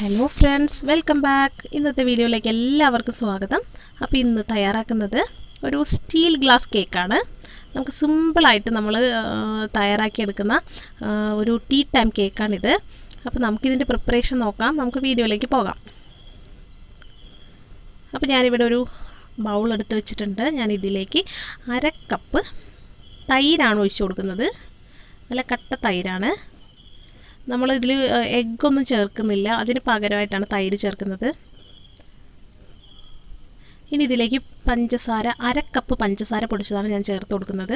hello friends welcome back ഇന്നത്തെ വീഡിയോയിലേക്ക് എല്ലാവർക്കും സ്വാഗതം അപ്പോൾ ഇന്ന് തയ്യാറാക്കുന്നത് ഒരു സ്റ്റീൽ ഗ്ലാസ് കേക്കാണ് നമുക്ക് സിമ്പിളായിട്ട് നമ്മൾ തയ്യാറാക്കിയെടുക്കുന്ന ആ, ഒരു ടീ ടൈം കേക്കാണിത് അപ്പോൾ നമുക്കിതിൻ്റെ പ്രിപ്പറേഷൻ നോക്കാം നമുക്ക് വീഡിയോയിലേക്ക് പോകാം അപ്പോൾ ഞാനിവിടെ ഒരു ബൗൾ എടുത്ത് വെച്ചിട്ടുണ്ട് ഞാൻ ഇതിലേക്ക് അര കപ്പ് തൈരാണ് ഒഴിച്ചു കൊടുക്കുന്നത് നല്ല കട്ട തൈരാണ് നമ്മൾ ഇതിൽ എഗ്ഗൊന്നും ചേർക്കുന്നില്ല അതിന് പകരമായിട്ടാണ് തൈര് ചേർക്കുന്നത് ഇനി ഇതിലേക്ക് പഞ്ചസാര അര കപ്പ് പഞ്ചസാര പൊടിച്ചതാണ് ഞാൻ ചേർത്ത് കൊടുക്കുന്നത്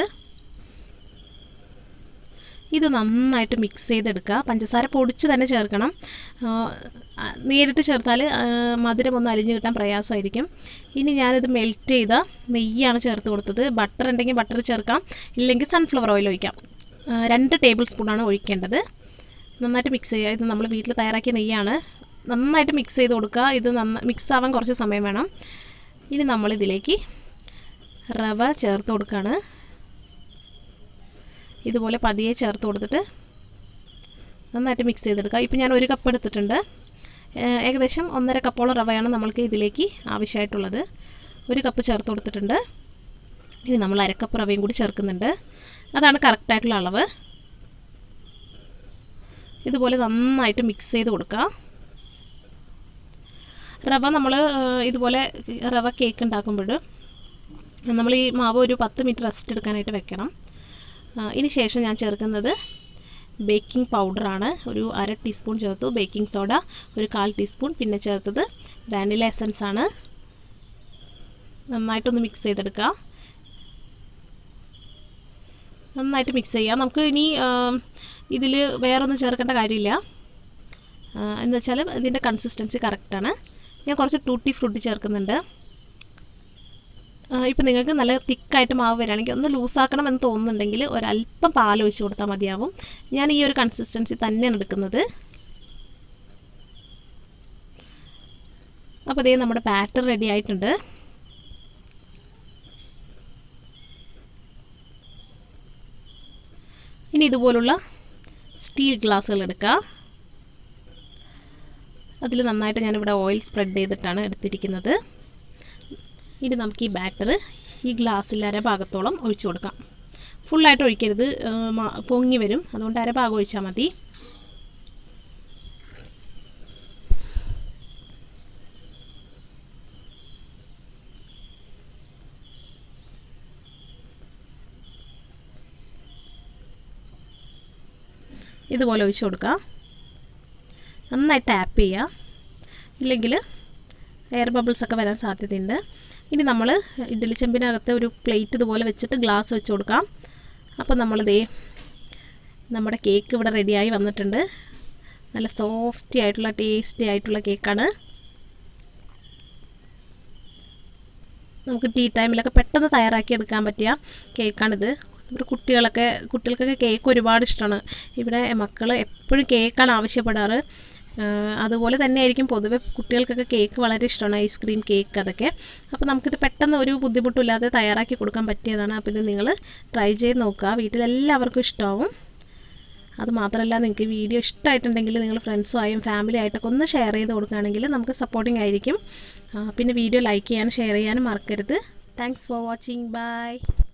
ഇത് നന്നായിട്ട് മിക്സ് ചെയ്തെടുക്കുക പഞ്ചസാര പൊടിച്ച് തന്നെ ചേർക്കണം ആ, നേരിട്ട് ചേർത്താൽ മധുരം ഒന്ന് അലിഞ്ഞ് കിട്ടാൻ പ്രയാസമായിരിക്കും ഇനി ഞാനിത് മെൽറ്റ് ചെയ്ത നെയ്യാണ് ചേർത്ത് കൊടുത്തത് ബട്ടർ ഉണ്ടെങ്കിൽ ബട്ടർ ചേർക്കാം ഇല്ലെങ്കിൽ സൺഫ്ലവർ ഓയിൽ ഒഴിക്കാം ആ, രണ്ട് ടേബിൾ സ്പൂണാണ് ഒഴിക്കേണ്ടത് നന്നായിട്ട് മിക്സ് ചെയ്യുക ഇത് നമ്മൾ വീട്ടിൽ തയ്യാറാക്കിയ നെയ്യാണ് നന്നായിട്ട് മിക്സ് ചെയ്ത് കൊടുക്കുക ഇത് നന്ന മിക്സ് ആവാൻ കുറച്ച് സമയം വേണം ഇനി നമ്മളിതിലേക്ക് റവ ചേർത്ത് കൊടുക്കുകയാണ് ഇതുപോലെ പതിയെ ചേർത്ത് കൊടുത്തിട്ട് നന്നായിട്ട് മിക്സ് ചെയ്തെടുക്കുക ഇപ്പം ഞാൻ ഒരു കപ്പ് എടുത്തിട്ടുണ്ട് ഏഹ് ഏകദേശം ഒന്നര കപ്പോളം റവയാണ് നമ്മൾക്ക് ഇതിലേക്ക് ആവശ്യമായിട്ടുള്ളത് ഒരു കപ്പ് ചേർത്ത് കൊടുത്തിട്ടുണ്ട് ഇനി നമ്മൾ അരക്കപ്പ് റവയും കൂടി ചേർക്കുന്നുണ്ട് അതാണ് കറക്റ്റായിട്ടുള്ള അളവ് ഇതുപോലെ നന്നായിട്ട് മിക്സ് ചെയ്ത് കൊടുക്കുക റവ നമ്മൾ ഇതുപോലെ റവ കേക്ക് ഉണ്ടാക്കുമ്പോൾ നമ്മൾ ഈ മാവ് ഒരു പത്ത് മിനിറ്റ് റെസ്റ്റ് എടുക്കാനായിട്ട് വെക്കണം ആ, ഇനി ശേഷം ഞാൻ ചേർക്കുന്നത് ബേക്കിംഗ് പൗഡറാണ് ഒരു അര ടീസ്പൂൺ ചേർത്തു ബേക്കിംഗ് സോഡ ഒരു കാൽ ടീസ്പൂൺ പിന്നെ ചേർത്തത് വാനില എസൻസ് ആണ് നന്നായിട്ടൊന്ന് മിക്സ് ചെയ്തെടുക്കുക നന്നായിട്ട് മിക്സ് ചെയ്യാം നമുക്ക് ഇനി ഇതിൽ വേറൊന്നും ചേർക്കേണ്ട കാര്യമില്ല ആ, എന്ന് വെച്ചാൽ ഇതിൻ്റെ കൺസിസ്റ്റൻസി കറക്റ്റാണ് ഞാൻ കുറച്ച് ടൂട്ടി ഫ്രൂട്ടി ചേർക്കുന്നുണ്ട് ഇപ്പം നിങ്ങൾക്ക് നല്ല തിക്കായിട്ട് മാവ് വരികയാണെങ്കിൽ ഒന്ന് ലൂസാക്കണം എന്ന് തോന്നുന്നുണ്ടെങ്കിൽ ഒരല്പം പാൽ ഒഴിച്ച് കൊടുത്താൽ മതിയാവും ഞാൻ ഈ ഒരു കൺസിസ്റ്റൻസി തന്നെയാണ് എടുക്കുന്നത് അപ്പോൾ ഇതേ നമ്മുടെ ബാറ്റർ റെഡി ആയിട്ടുണ്ട് ഇനി ഇതുപോലുള്ള സ്റ്റീൽ ഗ്ലാസ്സുകൾ എടുക്കുക അതിൽ നന്നായിട്ട് ഞാനിവിടെ ഓയിൽ സ്പ്രെഡ് ചെയ്തിട്ടാണ് എടുത്തിരിക്കുന്നത് ഇനി നമുക്ക് ഈ ബാറ്റർ ഈ ഗ്ലാസ്സിൽ അര ഭാഗത്തോളം ഒഴിച്ചു കൊടുക്കാം ഫുള്ളായിട്ട് ഒഴിക്കരുത് ആ, മ- പൊങ്ങി വരും അതുകൊണ്ട് അര ഭാഗം ഒഴിച്ചാൽ മതി ഇതുപോലെ ഒഴിച്ചു കൊടുക്കുക നന്നായി ടാപ്പ് ചെയ്യുക ഇല്ലെങ്കിൽ എയർ ബബിൾസ് ഒക്കെ വരാൻ സാധ്യതയുണ്ട് ഇനി നമ്മൾ ഇഡ്ഡലി ചെമ്പിനകത്ത് ഒരു പ്ലേറ്റ് ഇതുപോലെ വെച്ചിട്ട് ഗ്ലാസ് വെച്ച് കൊടുക്കാം അപ്പോൾ നമ്മളിതേ നമ്മുടെ കേക്ക് ഇവിടെ റെഡിയായി വന്നിട്ടുണ്ട് നല്ല സോഫ്റ്റി ആയിട്ടുള്ള ടേസ്റ്റി ആയിട്ടുള്ള കേക്കാണ് നമുക്ക് ടീ ടൈമിലൊക്കെ പെട്ടെന്ന് തയ്യാറാക്കി എടുക്കാൻ പറ്റിയ കേക്കാണിത് ഇവിടെ കുട്ടികളൊക്കെ കുട്ടികൾക്കൊക്കെ കേക്ക് ഒരുപാട് ഇഷ്ടമാണ് ഇവിടെ മക്കൾ എപ്പോഴും കേക്കാണ് ആവശ്യപ്പെടാറ് ആഹ് അതുപോലെ തന്നെയായിരിക്കും പൊതുവെ കുട്ടികൾക്കൊക്കെ കേക്ക് വളരെ ഇഷ്ടമാണ് ഐസ്ക്രീം കേക്ക് അതൊക്കെ അപ്പോൾ നമുക്കിത് പെട്ടെന്ന് ഒരു ബുദ്ധിമുട്ടില്ലാതെ തയ്യാറാക്കി കൊടുക്കാൻ പറ്റിയതാണ് അപ്പോൾ ഇത് നിങ്ങൾ ട്രൈ ചെയ്ത് നോക്കുക വീട്ടിലെല്ലാവർക്കും ഇഷ്ടമാവും അത് മാത്രമല്ല നിങ്ങൾക്ക് വീഡിയോ ഇഷ്ടമായിട്ടുണ്ടെങ്കിൽ നിങ്ങൾ ഫ്രണ്ട്സുമായും ഫാമിലി ആയിട്ടൊക്കെ ഒന്ന് ഷെയർ ചെയ്ത് കൊടുക്കുകയാണെങ്കിൽ നമുക്ക് സപ്പോർട്ടിംഗ് ആയിരിക്കും ആ, പിന്നെ വീഡിയോ ലൈക്ക് ചെയ്യാനും ഷെയർ ചെയ്യാനും മറക്കരുത് താങ്ക്സ് ഫോർ വാച്ചിങ് ബൈ